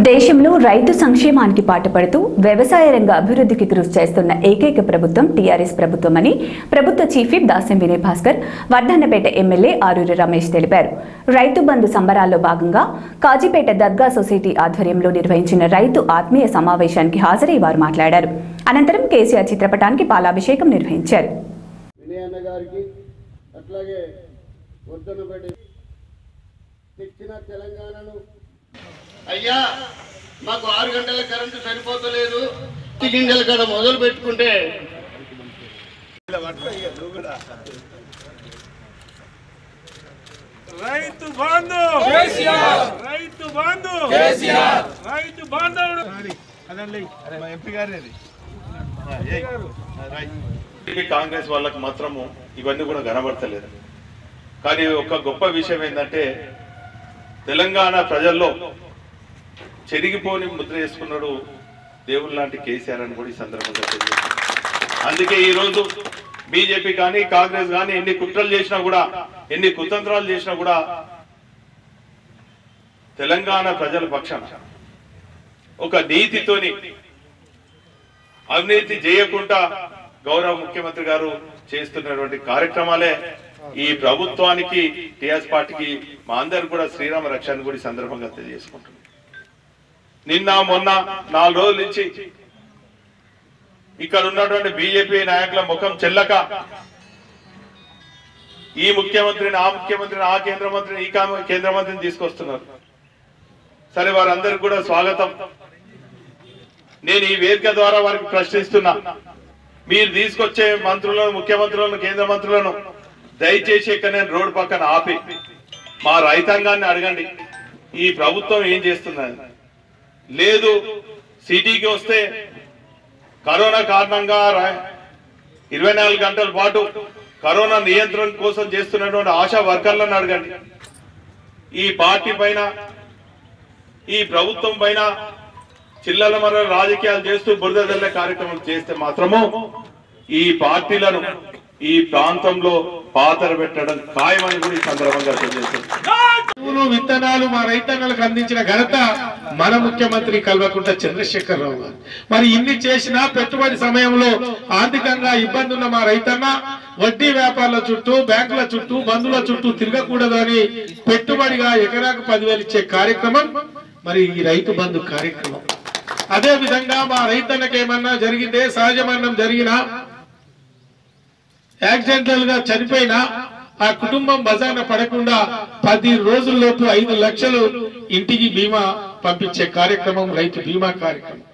దేశంలో రైతు సంక్షేమానికి పాటుపడుతూ వ్యవసాయ రంగ అభివృద్ధికి కృషి చేస్తున్న ఏకైక ప్రభుత్వం టీఆర్ఎస్ ప్రభుత్వమని ప్రభుత్వ chief whip Dasyam Vinay Bhaskar Wardhannapet MLA Aruri Ramesh తెలిపారు రైతు బంధు సంబరాల్లో భాగంగా కాజీపేట దర్గా సొసైటీ ఆధ్వర్యంలో నిర్వహించిన రైతు ఆత్మీయ సమావేశానికి హాజరై వారు మాట్లాడారు అనంతరం కేసీఆర్ చిత్రపటానికి పాలాభిషేకం నిర్వహించారు వినయ్ అన్న గారికి అట్లాగే వర్ధనపేట తెచ్చిన తెలంగాణను అయ్యా మాకు ఆరు గంటల కరెంటు సరిపోతలేదు పత్తి గింజల కాడ మొదలు పెట్టుకుంటే రైతు బంధు రైతు బంధు రైతు బాంధవుడు టీడీపీ కాంగ్రెస్ వాళ్ళకి మాత్రము ఇవన్నీ కూడా కనబడతలేదు కానీ ఒక గొప్ప విషయం ఏంటంటే తెలంగాణ ప్రజల్లో చెరిగిపోని ముద్ర వేసుకున్నాడు దేవుడు లాంటి కేసీఆర్ అని కూడా ఈ సందర్భంగా తెలియజేస్తున్నాను. అందుకే ఈ రోజు బీజేపీ కానీ కాంగ్రెస్ కానీ ఎన్ని కుట్రలు చేసినా కూడా ఎన్ని కుతంత్రాలు చేసినా కూడా తెలంగాణ ప్రజల పక్షాన ఒక నీతితోని అవినీతి చేయకుండా గౌరవ ముఖ్యమంత్రి గారు చేస్తున్నటువంటి కార్యక్రమాలే ఈ ప్రభుత్వానికి టిఆర్ఎస్ పార్టీకి మా అందరు కూడా శ్రీరామ రక్షణ కూడా ఈ సందర్భంగా తెలియజేసుకుంటున్నాం నిన్న మొన్న నాలుగు రోజుల నుంచి ఇక్కడ ఉన్నటువంటి బీజేపీ నాయకుల ముఖం చెల్లక ఈ ముఖ్యమంత్రిని ఆ ముఖ్యమంత్రిని ఆ కేంద్ర మంత్రిని ఈ కా- కేంద్ర మంత్రిని తీసుకొస్తున్నారు సరే వారందరికి కూడా స్వాగతం నేను ఈ వేదిక ద్వారా వారికి ప్రశ్నిస్తున్నా మీరు తీసుకొచ్చే మంత్రులను ముఖ్యమంత్రులను కేంద్ర మంత్రులను దయచేసి ఇక్కడ నేను రోడ్డు పక్కన ఆపి మా రైతాంగాన్ని అడగండి ఈ ప్రభుత్వం ఏం చేస్తున్నది లేదు సిటీకి వస్తే కరోనా కారణంగా రా- ఇరవై నాలుగు గంటల పాటు కరోనా నియంత్రణ కోసం చేస్తున్నటువంటి ఆశా వర్కర్లను అడగండి ఈ పార్టీ పైన ఈ ప్రభుత్వం పైన చిల్లల మర రాజకీయాలు చేస్తూ బురద జల్లే కార్యక్రమం చేస్తే మాత్రము ఈ పార్టీలను ఈ ప్రాంతంలో పాతర పెట్టడం ఖాయమని కూడా ఈ సందర్భంగా తెలియజేస్తుంది ఎరువులు విత్తనాలు మా రైతన్నలకు అందించిన ఘనత మన ముఖ్యమంత్రి కల్వకుంట్ల చంద్రశేఖరరావు గారు మరి ఇన్ని చేసినా పెట్టుబడి సమయంలో ఆర్థికంగా ఇబ్బంది ఉన్న మా రైతన్న వడ్డీ వ్యాపారాల చుట్టూ బ్యాంకుల చుట్టూ బంధువుల చుట్టూ తిరగకూడదు అని పెట్టుబడిగా ఎకరాకు పదివేలు ఇచ్చే కార్యక్రమం మరి ఈ రైతు బంధు కార్యక్రమం అదే విధంగా మా రైతన్నకి ఏమన్నా జరిగితే సహజ మరణం జరిగినా యాక్సిడెంటల్ గా చనిపోయినా ఆ కుటుంబం బజార్న పడకుండా పది రోజుల్లోపు ఐదు లక్షలు ఇంటికి బీమా పంపించే కార్యక్రమం రైతు బీమా కార్యక్రమం